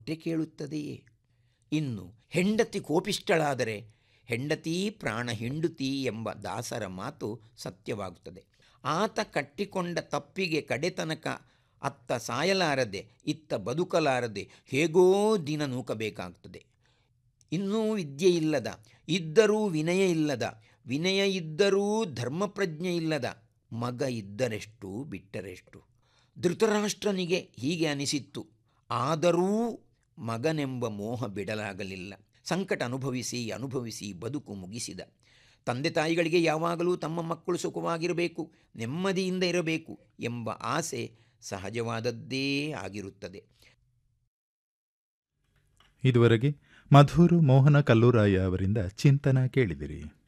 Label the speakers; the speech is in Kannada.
Speaker 1: ಹೊಟ್ಟೆ ಕೇಳುತ್ತದೆಯೇ ಇನ್ನು ಹೆಂಡತಿ ಕೋಪಿಷ್ಟಳಾದರೆ ಹೆಂಡತಿ ಪ್ರಾಣ ಹಿಂಡುತಿ ಎಂಬ ದಾಸರ ಮಾತು ಸತ್ಯವಾಗುತ್ತದೆ ಆತ ಕಟ್ಟಿಕೊಂಡ ತಪ್ಪಿಗೆ ಕಡೆತನಕ ಅತ್ತ ಸಾಯಲಾರದೆ ಇತ್ತ ಬದುಕಲಾರದೆ ಹೇಗೋ ದಿನ ನೂಕಬೇಕಾಗ್ತದೆ ಇನ್ನೂ ವಿದ್ಯೆ ಇಲ್ಲದ ಇದ್ದರೂ ವಿನಯ ಇಲ್ಲದ ವಿನಯ ಇದ್ದರೂ ಧರ್ಮಪ್ರಜ್ಞೆ ಇಲ್ಲದ ಮಗ ಇದ್ದರೆಷ್ಟು ಬಿಟ್ಟರೆಷ್ಟು ಧೃತರಾಷ್ಟ್ರನಿಗೆ ಹೀಗೆ ಅನಿಸಿತ್ತು ಆದರೂ ಮಗನೆಂಬ ಮೋಹ ಬಿಡಲಾಗಲಿಲ್ಲ ಸಂಕಟ ಅನುಭವಿಸಿ ಅನುಭವಿಸಿ ಬದುಕು ಮುಗಿಸಿದ ತಂದೆ ತಾಯಿಗಳಿಗೆ ಯಾವಾಗಲೂ ತಮ್ಮ ಮಕ್ಕಳು ಸುಖವಾಗಿರಬೇಕು ನೆಮ್ಮದಿಯಿಂದ ಇರಬೇಕು ಎಂಬ ಆಸೆ ಸಹಜವಾದದ್ದೇ ಆಗಿರುತ್ತದೆ
Speaker 2: ಇದುವರೆಗೆ ಮಧುರು ಮೋಹನ ಕಲ್ಲೂರಾಯ ಅವರಿಂದ ಚಿಂತನ ಕೇಳಿದಿರಿ